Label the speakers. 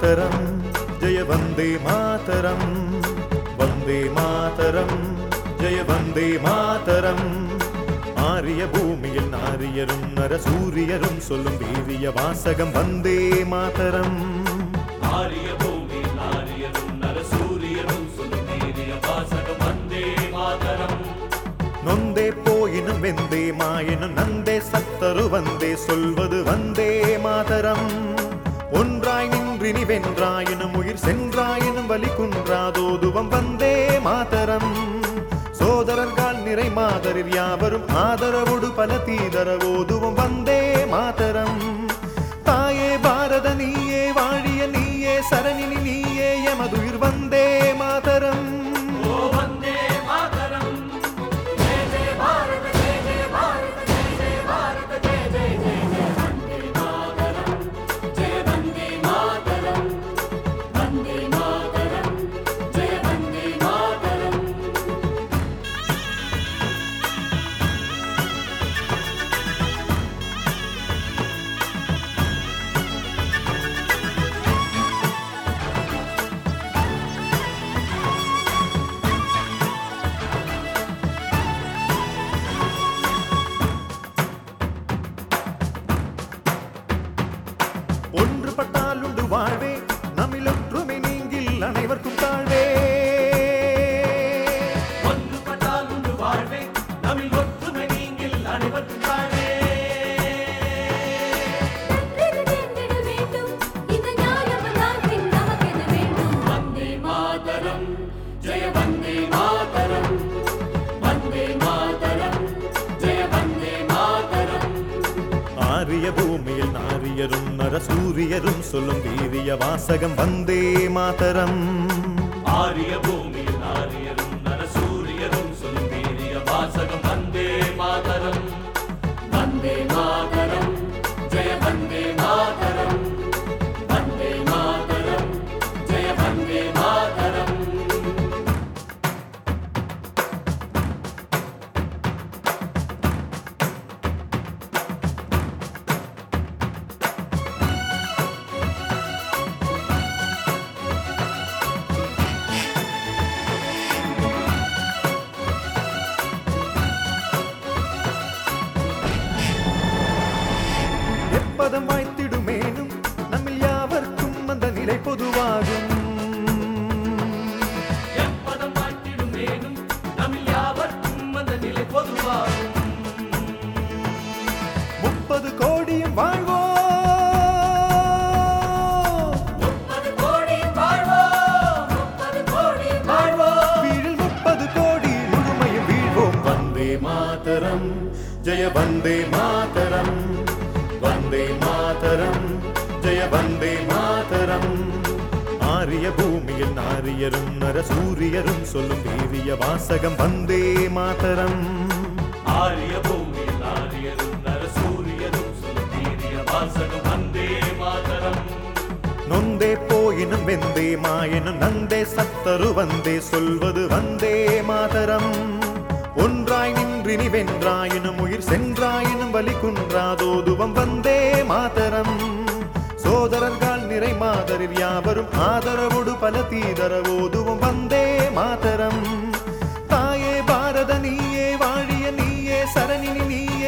Speaker 1: மாதரம் ஜெய வந்தே மாதரம் வந்தே மாதரம் ஜெய வந்தே மாதரம் ஆரிய பூமியில் நாரியரும் நரசூரியரும் சொல்லும் வீரிய வாசகம் வந்தே மாதரம்
Speaker 2: ஆரிய பூமி நாரியரும் நரசூரியரும் சொல்லும் வீரிய வாசகம் வந்தே மாதரம்
Speaker 1: நொந்தே போயினும் வெந்தே மாயினும் நந்தே சத்தரு வந்தே சொல்வது வந்தே மாதரம் ஒன்றாய் நின்றினி வென்றாயினும் உயிர் சென்றாயினும் வலி குன்றாதோதுவம் வந்தே மாதரம் சோதரர்கள் நிறை மாதரில் யாவரும் ஆதரவோடு பல தீதரவோதுவம் வந்தே மாதரம் தாயே பாரத நீயே வாழிய நீயே சரணினி நீயே எமதுயிர் வந்தே மாதரம்
Speaker 2: ஓ வந்தே மாதரம் ஜெய ஜெய பாரத ஜெய ஜெய பாரத ஜெய ஜெய பாரத ஜெய ஜெய ஜெய ஜெய வந்தே மாதரம் ஜெய வந்தே மாதரம் வந்தே மாதரம் ஜெய வந்தே மாதரம்
Speaker 1: ஒன்றுபட்டால் உண்டு வாழ்வே நம்மிலொற்றுமை நீங்கில் அனைவருக்கும் தாழ்வே
Speaker 2: ஒன்றுபட்டால் உண்டு வாழ்வே நம்மில் ஒற்றுமை நீங்கள் அனைவருக்கும் தாழே
Speaker 3: வென்றிட வேண்டும் இந்த நியாயமெல்லாம் பின் நமக்கென வேண்டும்
Speaker 2: வந்தே மாதரம் ஜெய வந்தே மாதரம் வந்தே மாதரம் ஜெய வந்தே மாதரம்
Speaker 1: ஆரிய பூமியில் நாரியரும் நரசூரியரும் சொல்லும் வீரிய வாசகம் வந்தே மாதரம்
Speaker 2: ஆரிய பூமியில் நாரியரும் நரசூரியரும் சொல்லும் வீரிய வாசகம் வந்தே மாதரம் வந்தே மாதரம் ஜெய வந்தே மாதரம் வந்தே மாதரம் ஜெய வந்தே மாதரம்
Speaker 1: எப்பதம் வாய்த்திடுமேனும் நம்மில் யாவர்க்கும் அந்த நிலை பொதுவாகும்
Speaker 2: எப்பதம் மாற்றிடும் வேணும் நம்மில் யாவர்க்கும் அந்த நிலை பொதுவாகும்
Speaker 1: முப்பது கோடியும் வாழ்வோ
Speaker 2: முப்பது கோடி வாழ்வோம் முப்பது கோடி வாழ்வோம்
Speaker 1: வீழில் முப்பது கோடி முழுமையும் வீழ்வோம் வந்தே மாதரம் ஜெய வந்தே மாதரம் வந்தே மாதரம் ஜெய வந்தே மாதரம் ஆரிய பூமியில் நாரியரும் நரசூரியரும் சொல்லும் வீரிய வாசகம் வந்தே மாதரம்
Speaker 2: ஆரிய பூமியில் ஆரியரும் நரசூரியரும் சொல்லும் வீரிய வாசகம் வந்தே மாதரம்
Speaker 1: நொந்தே போயினும் வெந்தே மாயினும் நந்தே சத்தரு வந்தே சொல்வது வந்தே மாதரம் ஒன்றாய் நின்றினி வென்றாயினும் உயிர் சென்றாயினும் வலி குன்றாதோதுவம் வந்தே மாதரம் சோதரர்கள் நிறை மாதரில் யாவரும் ஆதரவோடு பல தீதரவோதுவம் வந்தே மாதரம் தாயே பாரத நீயே வாழிய நீயே சரணினி நீயே